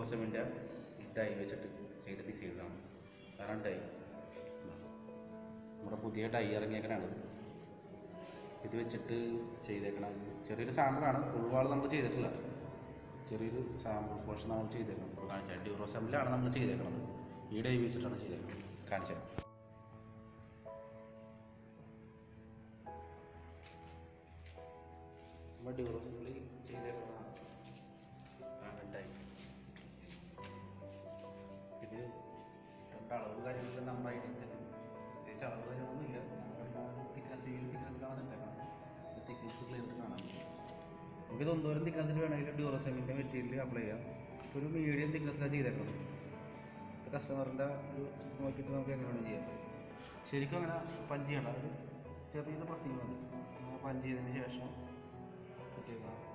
ഡ്യൂറോസെമിൻ്റെ dye വെച്ചിട്ട് ചെയ്ത ഡിസൈനാണ് കാരണം ഡൈ നമ്മുടെ പുതിയ ഡൈ ഇറങ്ങിയേക്കണാണ് ഇത് വെച്ചിട്ട് ചെയ്തേക്കണം ചെറിയൊരു സാമ്പിളാണ് ഫുൾ വാൾ നമ്മൾ ചെയ്തിട്ടില്ല ചെറിയൊരു സാമ്പിൾ പോർഷൻ നമ്മൾ ചെയ്തേക്കണം ഇപ്പോൾ കാണിച്ചാൽ ഡ്യൂറോസെമിലാണ് നമ്മൾ ചെയ്തേക്കുന്നത് ഈ ഡൈ വെച്ചിട്ടാണ് ചെയ്തേക്കുന്നത് കാണിച്ചത് നമ്മൾ ഡ്യൂറോസെമ്പിളി ചെയ്തേക്കുന്നതാണ് രണ്ടായി ഇത് രണ്ടളവ് കാര്യങ്ങളൊക്കെ നമ്മുടെ ഐഡിയ തന്നെ പ്രത്യേകിച്ച് അളവ് കാര്യങ്ങളൊന്നുമില്ല തിക്നസ് ഈ തിക്നസ്സിലാണ് ഇട്ടേക്കുന്നത് തിക്നസ് ക്ലിയർ കാണാൻ നമുക്കിത് ഒന്നോരം തിക്നസ്സിൽ വേണമെങ്കിൽ ഡ്യൂറോസെമിൻ്റെ മെറ്റീരിയൽ അപ്ലൈ ചെയ്യാം ഇപ്പോൾ ഒരു മീഡിയം തിക്നസ്സിലാണ് ചെയ്തേക്കുന്നത് ഇത് കസ്റ്റമറിൻ്റെ ഒരു നോക്കിയിട്ട് നമുക്ക് എങ്ങനെ വേണം ചെയ്യാം ശരിക്കും അങ്ങനെ പഞ്ച് ചെയ്യണ്ട ഒരു ചെറിയൊരു പ്രസ്സിങ് മതി അങ്ങനെ പഞ്ച് ചെയ്തതിന് ശേഷം കുട്ടികൾ